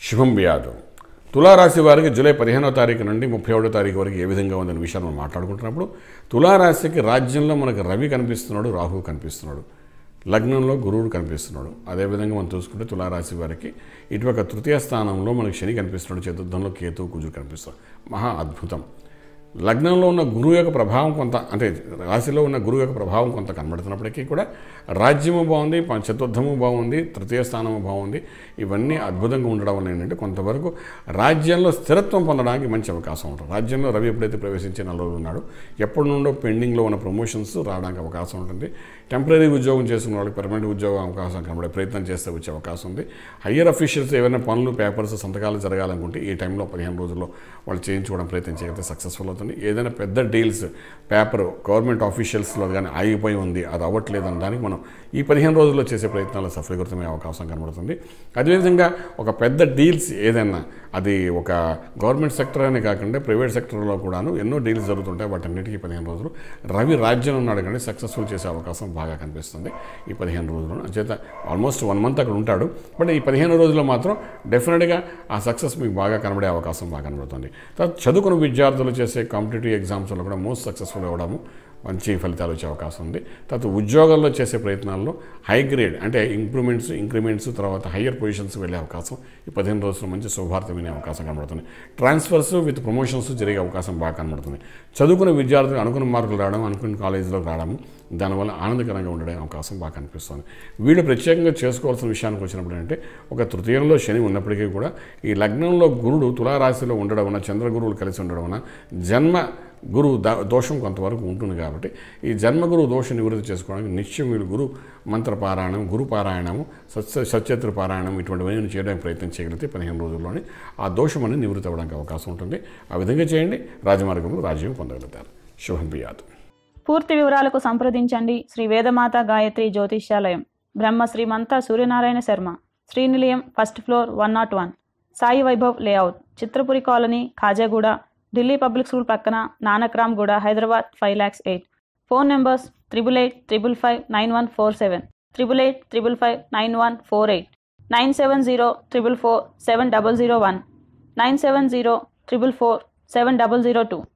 శుభం వ్యాధం తులారాశి వారికి జూలై పదిహేనో తారీఖు నుండి ముప్పై ఒకటో తారీఖు వరకు ఏ విధంగా ఉందనే విషయాన్ని మనం మాట్లాడుకుంటున్నప్పుడు తులారాశికి రాజ్యంలో మనకు రవి కనిపిస్తున్నాడు రాహువు కనిపిస్తున్నాడు లగ్నంలో గురువుడు కనిపిస్తున్నాడు అదేవిధంగా మనం చూసుకుంటే తులారాశి వారికి ఇటువైపు తృతీయ స్థానంలో మనకి శని కనిపిస్తున్నాడు చతుర్థంలో కేతువు కుజుడు కనిపిస్తున్నాడు మహా అద్భుతం లగ్నంలో ఉన్న గురువు యొక్క ప్రభావం కొంత అంటే రాశిలో ఉన్న గురువు యొక్క ప్రభావం కొంత కనబడుతున్నప్పటికీ కూడా రాజ్యము బాగుంది ప- చతుర్థము బాగుంది తృతీయ స్థానము బాగుంది ఇవన్నీ అద్భుతంగా ఉండడం వల్ల ఏంటంటే కొంతవరకు రాజ్యంలో స్థిరత్వం పొందడానికి మంచి అవకాశం ఉంటుంది రాజ్యంలో రవి ఎప్పుడైతే ప్రవేశించి నెల రోజులు ఉన్నాడో ఎప్పటి నుండో పెండింగ్లో ఉన్న ప్రమోషన్స్ రావడానికి అవకాశం ఉంటుంది టెంపరీ ఉద్యోగం చేసుకున్న వాళ్ళకి పర్మనెంట్ ఉద్యోగం అవకాశం కనబడే ప్రయత్నం చేస్తే వచ్చే అవకాశం ఉంది హయ్యర్ అఫీషియల్స్ ఏవైనా పనులు పేపర్స్ సంతకాలు జరగాలనుకుంటే ఈ టైంలో పదిహేను రోజుల్లో వాళ్ళు చేయించుకోవడం ప్రయత్నం చేయగలిగితే సక్సెస్ఫుల్ అవుతుంది ఏదైనా పెద్ద డీల్స్ పేపర్ గవర్నమెంట్ ఆఫీషియల్స్లో కానీ ఆగిపోయి ఉంది అది అవ్వట్లేదని దానికి మనం ఈ పదిహేను రోజుల్లో చేసే ప్రయత్నాలు సఫలీకృతమయ్యే అవకాశం కనబడుతుంది అదేవిధంగా ఒక పెద్ద డీల్స్ ఏదైనా అది ఒక గవర్నమెంట్ సెక్టర్ అనే కాకుండా ప్రైవేట్ సెక్టర్లో కూడాను ఎన్నో డీల్స్ జరుగుతుంటాయి వాటన్నిటికీ పదిహేను రోజులు రవి రాజ్యం ఉన్నాడు కానీ సక్సెస్ఫుల్ చేసే అవకాశం బాగా కనిపిస్తుంది ఈ పదిహేను రోజులు అంచేత ఆల్మోస్ట్ వన్ మంత్ అక్కడ ఉంటాడు బట్ ఈ పదిహేను రోజుల్లో మాత్రం డెఫినెట్గా ఆ సక్సెస్ మీకు బాగా కనబడే అవకాశం బాగా కనబడుతుంది తర్వాత చదువుకున్న విద్యార్థులు చేసే కాంపిటేటివ్ ఎగ్జామ్స్లో కూడా మోస్ట్ సక్సెస్ఫుల్ అవ్వడము మంచి ఫలితాలు వచ్చే అవకాశం ఉంది తర్వాత ఉద్యోగాల్లో చేసే ప్రయత్నాల్లో హై గ్రేడ్ అంటే ఇంప్రూవ్మెంట్స్ ఇంక్రిమెంట్స్ తర్వాత హయ్యర్ పొజిషన్స్ వెళ్ళే అవకాశం ఈ పదిహేను రోజులు మంచి శుభార్త వినే అవకాశం కనబడుతుంది ట్రాన్స్ఫర్స్ విత్ ప్రమోషన్స్ జరిగే అవకాశం బాగా కనబడుతుంది చదువుకున్న విద్యార్థులు అనుకున్న మార్కులు రావడం అనుకున్న కాలేజీలోకి రావడం దానివల్ల ఆనందకరంగా ఉండడే అవకాశం బాగా కనిపిస్తుంది వీళ్ళు ప్రత్యేకంగా చేసుకోవాల్సిన విషయానికి వచ్చినప్పుడు అంటే ఒక తృతీయంలో శని ఉన్నప్పటికీ కూడా ఈ లగ్నంలో గురుడు తులారాశిలో ఉండడం వలన చంద్ర గురువులు కలిసి ఉండడం వలన జన్మ గురువు దా దోషం కొంతవరకు ఉంటుంది కాబట్టి ఈ జన్మగురు దోష నివృత్తి చేసుకోవడానికి నిత్యం వీళ్ళు గురు మంత్ర పారాయణం గురు పారాయణము సత్య సత్యత్ర పారాయణం ఇటువంటివన్నీ చేయడానికి ప్రయత్నం చేయగలిగితే పదిహేను రోజుల్లోనే ఆ దోషం అనేది నివృత్తి అవ్వడానికి అవకాశం ఉంటుంది ఆ విధంగా చేయండి రాజమార్గంలో రాజ్యం పొందగలుగుతారు శుభం బియాదు పూర్తి వివరాలకు సంప్రదించండి శ్రీ వేదమాత గాయత్రి జ్యోతిష్యాలయం Brahma Srimantha Suryanarayana Sharma Srinilayam first floor one naught one Sai Vaibhav layout Chitrapuri colony Khajaguda Delhi public school పక్కన Nanakramguda Hyderabad five lakhs eight phone numbers triple eight triple five nine one four seven triple eight triple five nine one four eight nine seven zero triple four seven double zero one nine seven zero triple four seven double zero two